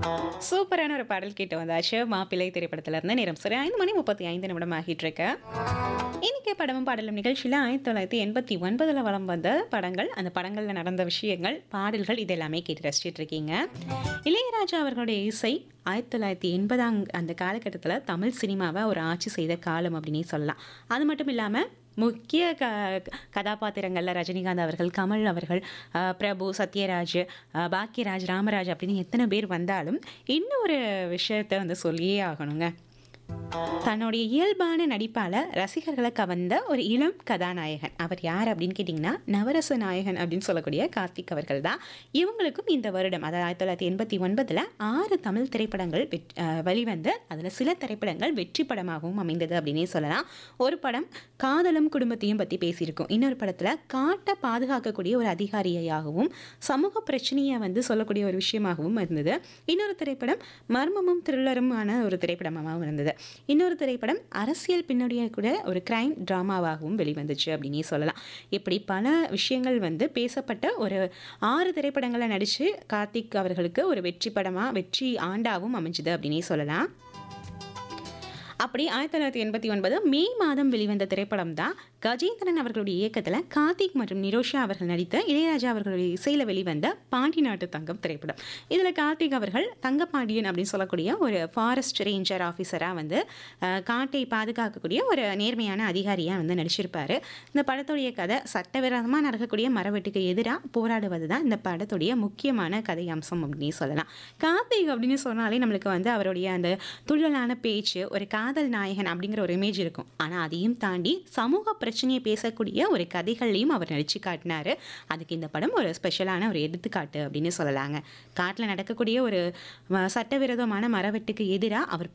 சூப்பரான ஒரு பாடல் கேட்டு வந்தாச்சு மாப்பிள்ளை திரைப்படத்துல இருந்து நேரம் சரி ஐந்து மணி முப்பத்தி ஐந்து நிமிடம் ஆகிட்டு இருக்கு இன்னைக்கு படமும் பாடலும் நிகழ்ச்சியில் ஆயிரத்தி தொள்ளாயிரத்தி எண்பத்தி ஒன்பதுல வலம் வந்த படங்கள் அந்த படங்கள்ல நடந்த விஷயங்கள் பாடல்கள் இது எல்லாமே கேட்டு ரசிச்சிட்டு இருக்கீங்க இளையராஜா அவர்களுடைய இசை ஆயிரத்தி தொள்ளாயிரத்தி எண்பதாம் அந்த காலகட்டத்தில் தமிழ் சினிமாவை ஒரு ஆட்சி செய்த காலம் அப்படின்னே சொல்லலாம் அது மட்டும் இல்லாமல் முக்கிய க கதாபாத்திரங்களில் ரஜினிகாந்த் அவர்கள் கமல் அவர்கள் அஹ், பிரபு சத்யராஜ் அஹ், பாக்யராஜ் ராமராஜ் அப்படின்னு எத்தனை பேர் வந்தாலும் இன்னொரு விஷயத்தை வந்து சொல்லியே ஆகணுங்க தன்னுடைய இயல்பான நடிப்பால் ரசிகர்களை கவர்ந்த ஒரு இளம் கதாநாயகன் அவர் யார் அப்படின்னு கேட்டிங்கன்னா நவரச நாயகன் அப்படின்னு சொல்லக்கூடிய கார்த்திக் அவர்கள் தான் இவங்களுக்கும் இந்த வருடம் அதாவது ஆயிரத்தி தொள்ளாயிரத்தி எண்பத்தி ஒன்பதில் ஆறு தமிழ் திரைப்படங்கள் வெற் அஹ் வெளிவந்து அதில் சில திரைப்படங்கள் வெற்றி படமாகவும் அமைந்தது அப்படின்னே சொல்லலாம் ஒரு படம் காதலும் குடும்பத்தையும் பற்றி பேசியிருக்கோம் இன்னொரு படத்தில் காட்டை பாதுகாக்கக்கூடிய ஒரு அதிகாரியாகவும் சமூக பிரச்சனையை வந்து சொல்லக்கூடிய ஒரு விஷயமாகவும் இருந்தது இன்னொரு திரைப்படம் மர்மமும் த்ரில்லருமான ஒரு திரைப்படமாகவும் இருந்தது இன்னொரு திரைப்படம் அரசியல் பின்னணியை கூட ஒரு கிரைம் ட்ராமாவாகவும் வெளிவந்துச்சு அப்படின்னே சொல்லலாம் இப்படி பல விஷயங்கள் வந்து பேசப்பட்ட ஒரு ஆறு திரைப்படங்களை நடித்து கார்த்திக் அவர்களுக்கு ஒரு வெற்றி படமாக வெற்றி ஆண்டாவும் அமைஞ்சுது அப்படின்னே சொல்லலாம் அப்படி ஆயிரத்தி தொள்ளாயிரத்தி எண்பத்தி ஒன்பது மே மாதம் வெளிவந்த திரைப்படம் தான் கஜேந்திரன் அவர்களுடைய இயக்கத்தில் கார்த்திக் மற்றும் நிரோஷா அவர்கள் நடித்த இளையராஜா அவர்களுடைய இசையில் வெளிவந்த பாண்டி நாட்டு தங்கம் திரைப்படம் இதில் கார்த்திக் அவர்கள் தங்கப்பாண்டியன் அப்படின்னு சொல்லக்கூடிய ஒரு ஃபாரஸ்ட் ரேஞ்சர் ஆஃபீஸராக வந்து அஹ், காட்டை பாதுகாக்கக்கூடிய ஒரு நேர்மையான அதிகாரியாக வந்து நடிச்சிருப்பாரு இந்த படத்துடைய கதை சட்டவிரோதமாக நடக்கக்கூடிய மரவெட்டுக்கு எதிராக போராடுவது தான் இந்த படத்துடைய முக்கியமான கதை அம்சம் அப்படின்னு சொல்லலாம் கார்த்திக் அப்படின்னு சொன்னாலே நம்மளுக்கு வந்து அவருடைய அந்த துள்ளலான பேச்சு ஒரு காதல் நாயகன் அப்படிங்கிற ஒரு இமேஜ் இருக்கும் ஆனால் அதையும் தாண்டி சமூக பிரச்சனையை பேசக்கூடிய ஒரு கதைகள்லையும் அவர் நடிச்சு காட்டினாரு அதுக்கு இந்த படம் ஒரு ஸ்பெஷலான ஒரு எடுத்துக்காட்டு அப்படின்னு சொல்லலாங்க காட்டில் நடக்கக்கூடிய ஒரு அஹ், சட்டவிரோதமான மரவெட்டுக்கு எதிராக அவர்